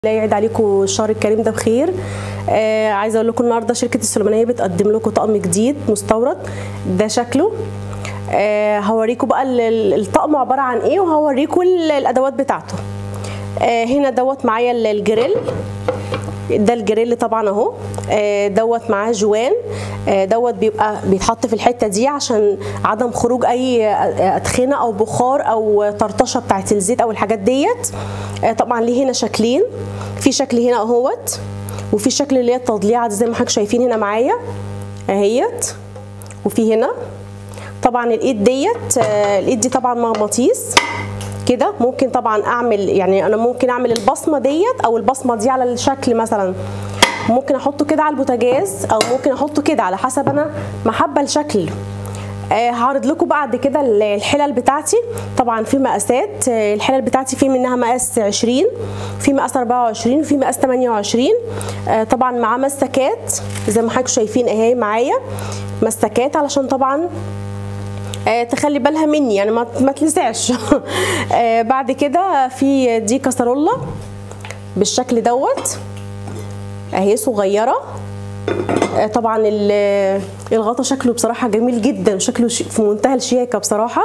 لا يعيد عليكم الشهر الكريم ده بخير آه عايزه اقول لكم النهارده شركه السليمانيه بتقدم لكم طقم جديد مستورد ده شكله آه هوريكم بقى ال- ال- الطقم عباره عن ايه وهوريكم ال- الادوات بتاعته آه هنا دوت معايا ال- الجريل ده الجريل طبعا اهو آه، دوت معاه جوان آه، دوت بيبقى بيتحط في الحته دي عشان عدم خروج اي آه، ادخنه او بخار او طرطشه بتاعت الزيت او الحاجات ديت آه، طبعا ليه هنا شكلين في شكل هنا اهوت وفي شكل اللي هي التضليعه دي زي ما حضرتك شايفين هنا معايا اهيت وفي هنا طبعا الايد ديت آه، الايد دي طبعا مغناطيس كده ممكن طبعا اعمل يعني انا ممكن اعمل البصمه ديت او البصمه دي على الشكل مثلا ممكن احطه كده على البوتاجاز او ممكن احطه كده على حسب انا محبه الشكل آه هعرض لكم بعد كده ال- الحلل بتاعتي طبعا في مقاسات آه الحلل بتاعتي في منها مقاس 20 في مقاس 24 وفي مقاس 28 آه طبعا معاه مسكات زي ما حضراتكم شايفين اهي معايا مسكات علشان طبعا آه، تخلي بالها مني يعني ما ما تلسعش آه، بعد كده في دي كسرولة بالشكل دوت اهي صغيره آه، طبعا ال- الغطا شكله بصراحه جميل جدا شكله شي- في منتهى الشياكه بصراحه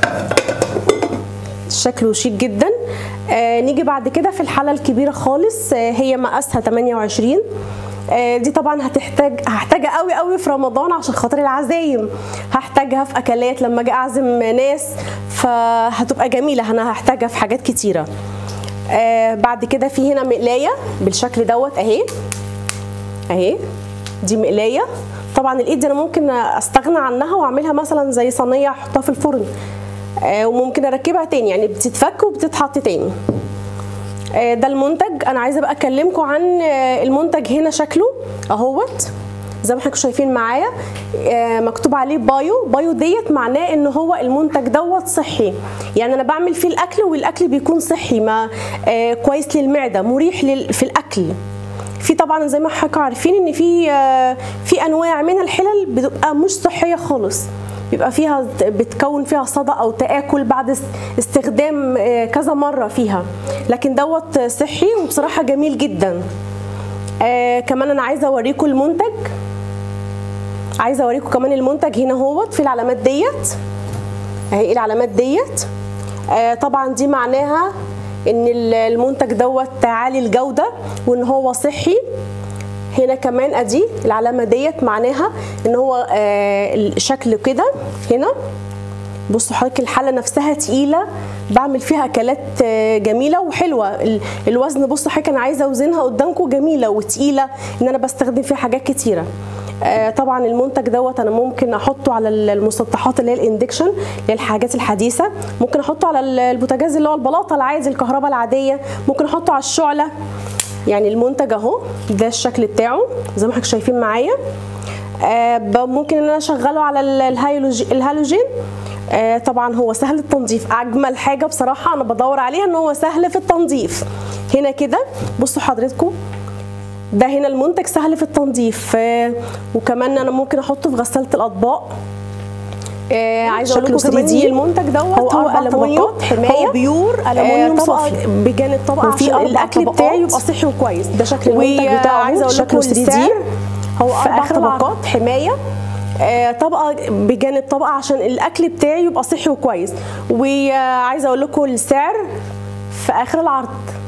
شكله شيك جدا آه نيجي بعد كده في الحاله الكبيره خالص آه هي مقاسها 28 آه دي طبعا هتحتاج هحتاجها قوي قوي في رمضان عشان خاطر العزايم هحتاجها في اكلات لما اجي اعزم ناس فهتبقى جميله انا هحتاجها في حاجات كتيره آه بعد كده في هنا مقلايه بالشكل دوت اهي اهي دي مقلايه طبعا الايد دي انا ممكن استغنى عنها واعملها مثلا زي صينيه احطها في الفرن آه وممكن اركبها تاني يعني بتتفك وبتتحط تاني آه ده المنتج انا عايزه بقى اكلمكم عن آه المنتج هنا شكله اهوت زي ما حضراتكم شايفين معايا آه مكتوب عليه بايو بايو ديت معناه ان هو المنتج دوت صحي يعني انا بعمل فيه الاكل والاكل بيكون صحي ما آه كويس للمعده مريح لل- في الاكل في طبعا زي ما حضراتكم عارفين ان في آه، في انواع من الحلل بتبقى مش صحيه خالص بيبقى فيها بتكون فيها صدى او تاكل بعد است- استخدام آه، كذا مره فيها لكن دوت صحي وبصراحه جميل جدا آه كمان انا عايزه اوريكم المنتج عايزه اوريكم كمان المنتج هنا اهوت في العلامات ديت اهي العلامات ديت آه طبعا دي معناها ان ال- المنتج دوت عالي الجوده وان هو صحي هنا كمان ادي العلامه ديت معناها ان هو آه الشكل كده هنا بصوا حضرتك الحله نفسها تقيله بعمل فيها اكلات آه، جميله وحلوه ال- الوزن بصوا حضرتك انا عايزه اوزنها قدامكم جميله وتقيله ان انا بستخدم فيها حاجات كتيره آه، طبعا المنتج دوت انا ممكن احطه على ال- المسطحات اللي هي الاندكشن اللي هي الحاجات الحديثه ممكن احطه على ال- البوتاجاز اللي هو البلاطه العادي الكهرباء العاديه ممكن احطه على الشعله يعني المنتج اهو ده الشكل بتاعه زي ما حضرتك شايفين معايا آه، ب- ممكن ان انا اشغله على ال- الهالوج- الهالوجين آه، طبعا هو سهل التنظيف اجمل حاجه بصراحه انا بدور عليها ان هو سهل في التنظيف هنا كده بصوا حضرتكم ده هنا المنتج سهل في التنظيف آه، وكمان انا ممكن احطه في غساله الاطباق آه عايزه اقول شكله لكم كمان 3D. إن المنتج دوت هو هو أربع ألمونيوم طبقات حماية. هو بيور ألمونيوم طبقه صافي. بجانب طبقه وفي عشان أربع الاكل طبقات. بتاعي يبقى صحي وكويس ده شكل المنتج بتاعه عايزه اقول لكم شكله 3D. السعر هو في اربع آخر طبقات حمايه آه، طبقه بجانب طبقه عشان الاكل بتاعي يبقى صحي وكويس وعايزه اقول لكم السعر في اخر العرض